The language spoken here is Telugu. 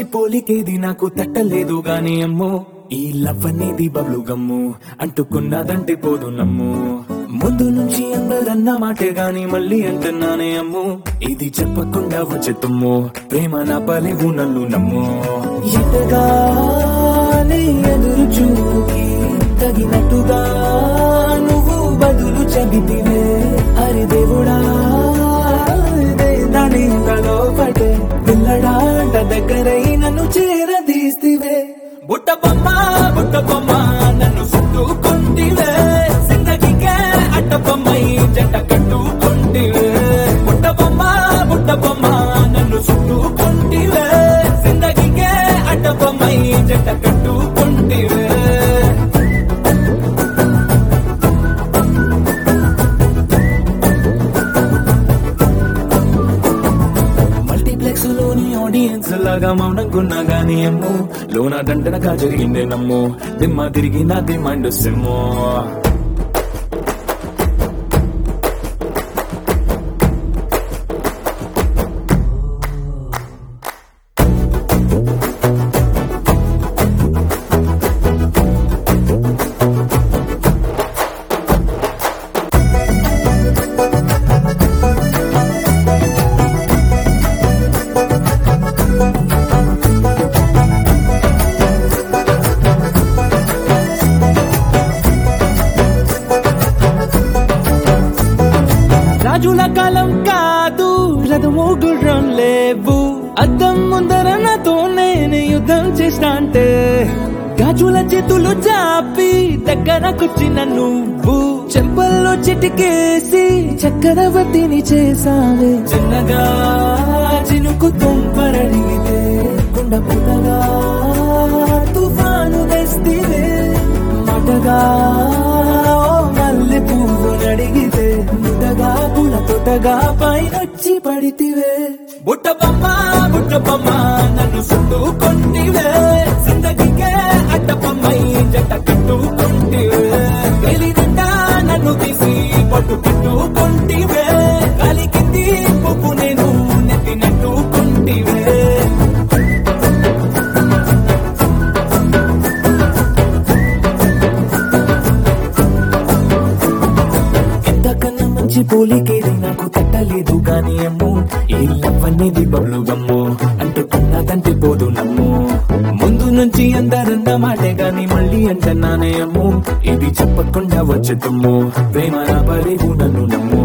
పోలికేది నాకు తట్టలేదు గాని అమ్మో ఈ లవ్ అనేది బబ్లు గమ్ము అంటుకున్నదంటే పోదు నమ్ము ముందు నుంచి అందరన్న మాటే గాని మళ్ళీ అంటున్నానే అమ్ము ఇది చెప్పకుండా వచ్చే తుమ్ము ప్రేమ నా పలేవు నన్ను నమ్ము ఎటగానే ఎదురు చూపి తగినట్టుగా నువ్వు బదులు చెబితివే అరి దేవుడా దాని తలో పటే పిల్లడాంట దగ్గరై నన్ను చేరదీస్తివే బుట్ట బొమ్మ బుట్ట బొమ్మ నన్ను చుట్టుకుంటివే జిందగీకే అట్ట బొమ్మై జంట కట్టుకుంటివే బుట్ట బొమ్మ బుట్ట బొమ్మ నన్ను చుట్టుకుంటివే జిందగీకే అట్ట బొమ్మై జంట కట్టుకుంటివే మల్టీప్లెక్స్ లోని ఆడియన్స్ లాగా మౌనంకున్నా గానీ అమ్ము లోన దండనగా జరిగిందే నమ్ము దిమ్మ తిరిగి నా దిమ్మండు సిమ్ము రాజుల కాలం కాదు రథము గుర్రం లేవు అద్దం ముందర నాతో నేను యుద్ధం చేస్తా అంటే గాజుల చేతులు చాపి దగ్గరకొచ్చిన నువ్వు చెంపల్లో చిటికేసి చక్రవర్తిని చేసావే చిన్నగా చినుకు తుంపరడిగితే కుండ పుటగా తుఫాను తెస్తివే మాటగా ఓ మల్లె పువ్వు నడిగితే ముద్దగా పుల తొటగా పైనొచ్చి పడితివే బుట్ట బొమ్మ బుట్ట బొమ్మ నన్ను చుట్టుకుంటివే జిందగీకే అడ్డ బొమ్మై జంట కట్టుకుంటివే వెలినిండా నన్ను తీసి పట్టు కట్టుకుంటివే కలికింది పువ్వు నేను నెత్తినట్టుకుంటివే ఎంతకన్నా మంచి పోలికేది నాకు తట్టలేదు కానీ అమ్ము ఈ లవ్ అనేది బబ్లు గమ్ము అంటుకున్నదంటే పోదు నమ్ము ముందు నుంచి అందరన్న మాటే గాని మళ్ళీ అంటున్నానే అమ్ము ఇది చెప్పకుండా వచ్చే తుమ్ము ప్రేమ నా పలేవు నన్ను నమ్ము